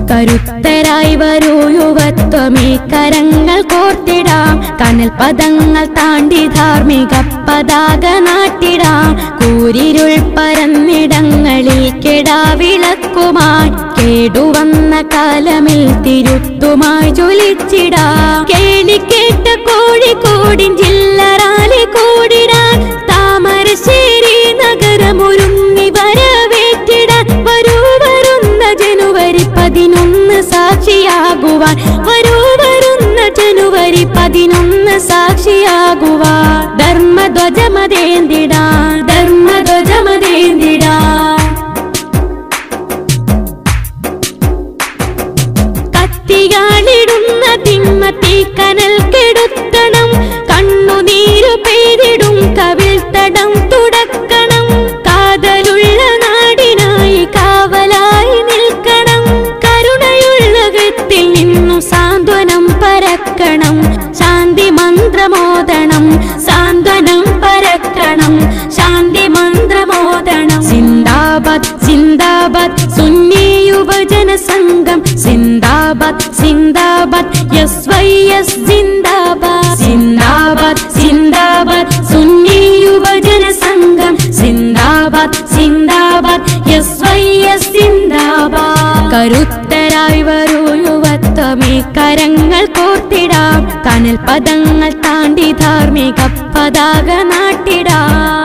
കരുത്തരായി വരൂ യുവത്വമേ കരങ്ങൾ കോർത്തിടാം കനൽ പദങ്ങൾ താണ്ടി ധാർമ്മിക പതാക നാട്ടിടാം കൂരിരുൾ പരന്നിടങ്ങളിൽ കെടാവിളക്കുമായി കേടുവന്ന കാലമിൽ തിരുത്തുമായി ജ്വലിച്ചിടാം കേളിക്കേട്ട കോഴിക്കോടിൻ ജില്ലറാലി കൂടിടാൻ താമരശ്ശേരി നഗരമൊരുങ്ങി വരവേറ്റിടാൻ വരൂ വരുന്ന ജനുവരി പതിനൊന്ന് സാക്ഷിയാകുവാൻ വരൂ വരുന്ന ജനുവരി പതിനൊന്ന് സാക്ഷിയാകുവാൻ ധർമ്മധ്വജമതേന്തിടാൻ ധർമ്മധ്വജമതേന്തിടാൻ കത്തിയാളിടുന്ന തിമ്മത്തി കനൽ കെടുത്തണം കണ്ണുനീരു പെയ്തിടും കവിൾ തടം തുടക്കണം കാതലുള്ള നാടിനായി കാവലായി നിൽക്കണം കരുണയുള്ള കത്തിൽ നിന്നു സാന്ത്വനം പരക്കണം ശാന്തി മന്ത്രമോദണം സാന്ത്വനം പരക്കണം ശാന്തി മന്ത്രമോദണം സിന്ദാബാദ് സിന്ദാബാദ് സുന്നി യുവജന സംഘം സിന്ദാബാദ് സിന്ദാബാദ് എസ് വൈ എസ് സിന്ദാബാദ് സിന്ദാബാദ് സിന്ദാബാദ് സുന്നി യുവജന സംഘം സിന്ദാബാദ് സിന്ദാബാദ് എസ് വൈ എസ് സിന്ദാബാദ് കരുത്തരായി വരൂ യുവത്വമേ കരങ്ങൾ കോർത്തിടാം കനൽ പദങ്ങൾ താണ്ടി ധാർമ്മിക പതാക നാട്ടിടാം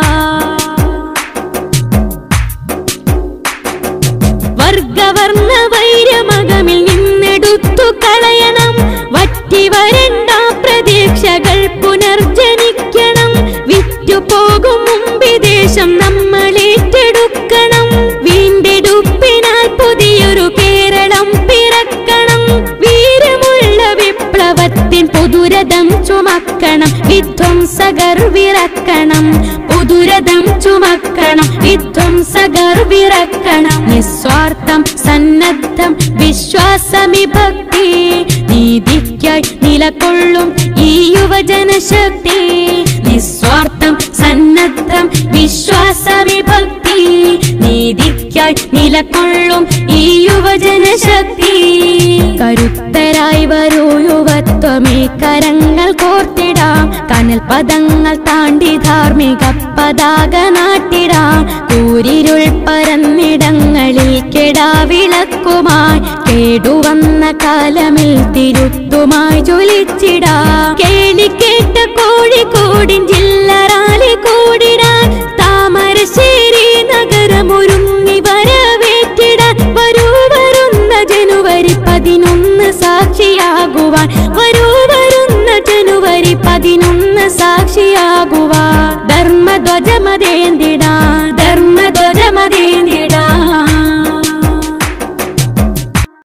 വർഗവർണ്ണ വൈരമകമിൽ നിന്നെടുത്തു കളയണം വറ്റി വരണ്ട പ്രതീക്ഷകൾ പുനർജനിക്കണം വിറ്റുപോകും മുമ്പി ദേശം നമ്മൾ ഏറ്റെടുക്കണം വീണ്ടെടുപ്പിനാൽ പുതിയൊരു കേരളം പിറക്കണം വീരമുള്ള വിപ്ലവത്തിൻ പുതുരഥം ചുമക്കണം വിധ്വംസകർ വിറക്കണം പുതുരഥം ചുമക്കണം വിധ്വംസകർ വിറക്കണം നിസ്വാർത്ഥം സന്നദ്ധം വിശ്വാസമി ഭക്തി നീതിക്കായി നിലകൊള്ളും ഈ യുവജന ശക്തി നിസ്വാർത്ഥം സന്നദ്ധം വിശ്വാസമി ഭക്തി നീതിക്കായി നിലകൊള്ളും ഈ യുവജന ശക്തി കരുത്തരായി വരൂ യുവത്വമേ കരങ്ങൾ കോർത്തിടാം കനൽ പദങ്ങൾ താണ്ടി ധാർമ്മിക പതാക നാട്ടിടാം കൂരിരുൾ പരന്നിടങ്ങളിൽ കെടാവിളക്കുമായി കേടുവന്ന കാലമിൽ തിരുത്തുമായി ജ്വലിച്ചിടാം കേളിക്കേട്ട കോഴിക്കോടിൻ ജില്ലറാലി കൂടിടാൻ താമരശ്ശേരി നഗരമൊരുങ്ങി വരവേറ്റിടാൻ വരൂ വരുന്ന ജനുവരി പതിനൊന്ന് സാക്ഷിയാകുവാൻ വരൂ വരുന്ന ജനുവരി പതിനൊന്ന് സാക്ഷിയാകുവാൻ ധർമ്മധ്വജമതേന്തിട